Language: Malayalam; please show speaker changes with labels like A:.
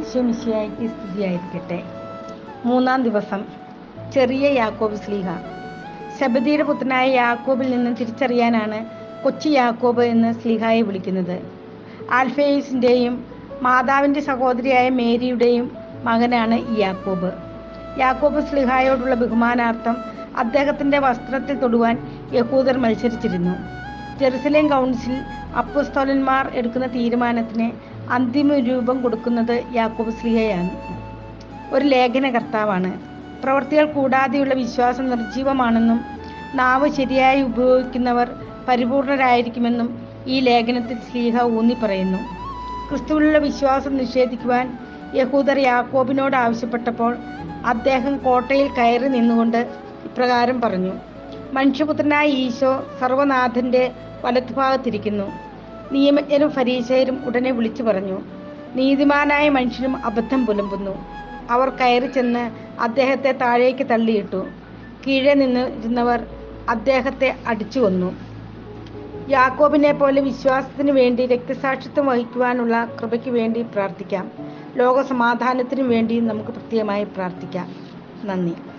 A: ഈശോമിശിയായിക്ക് സ്തുതിയായിരിക്കട്ടെ മൂന്നാം ദിവസം ചെറിയ യാക്കോബ് സ്ലീഹ ശബദിയുടെ പുത്രനായ യാക്കോബിൽ നിന്ന് തിരിച്ചറിയാനാണ് കൊച്ചി യാക്കോബ് എന്ന് സ്ലീഹായെ വിളിക്കുന്നത് ആൽഫേസിൻ്റെയും മാതാവിൻ്റെ സഹോദരിയായ മേരിയുടെയും മകനാണ് ഈ യാക്കോബ് യാക്കോബ് സ്ലിഹായോടുള്ള ബഹുമാനാർത്ഥം അദ്ദേഹത്തിൻ്റെ വസ്ത്രത്തിൽ തൊടുവാൻ യഹൂദർ മത്സരിച്ചിരുന്നു ജെറുസലേം കൗൺസിൽ അപ്പസ്തോലന്മാർ എടുക്കുന്ന തീരുമാനത്തിന് അന്തിമ രൂപം കൊടുക്കുന്നത് യാക്കോബ് സ്ലിഹയാണ് ഒരു ലേഖനകർത്താവാണ് പ്രവൃത്തികൾ കൂടാതെയുള്ള വിശ്വാസം നിർജീവമാണെന്നും നാവ് ശരിയായി ഉപയോഗിക്കുന്നവർ പരിപൂർണരായിരിക്കുമെന്നും ഈ ലേഖനത്തിൽ സ്ലീഹ ഊന്നി പറയുന്നു ക്രിസ്തുവിലുള്ള വിശ്വാസം നിഷേധിക്കുവാൻ യഹൂദർ യാക്കോബിനോട് ആവശ്യപ്പെട്ടപ്പോൾ അദ്ദേഹം കോട്ടയിൽ കയറി നിന്നുകൊണ്ട് ഇപ്രകാരം പറഞ്ഞു മനുഷ്യപുത്രനായ ഈശോ സർവനാഥന്റെ വലത്തുഭാഗത്തിരിക്കുന്നു നിയമജ്ഞരും ഫരീശയരും ഉടനെ വിളിച്ചു പറഞ്ഞു നീതിമാനായ മനുഷ്യനും അബദ്ധം പുലമ്പുന്നു അവർ കയറി ചെന്ന് അദ്ദേഹത്തെ താഴേക്ക് തള്ളിയിട്ടു കീഴെ നിന്ന് ഇരുന്നവർ അദ്ദേഹത്തെ അടിച്ചു കൊന്നു യാക്കോബിനെ പോലെ വിശ്വാസത്തിന് വേണ്ടി രക്തസാക്ഷിത്വം വഹിക്കുവാനുള്ള കൃപയ്ക്ക് വേണ്ടി പ്രാർത്ഥിക്കാം ലോക സമാധാനത്തിനു വേണ്ടി നമുക്ക് പ്രത്യേകമായി പ്രാർത്ഥിക്കാം നന്ദി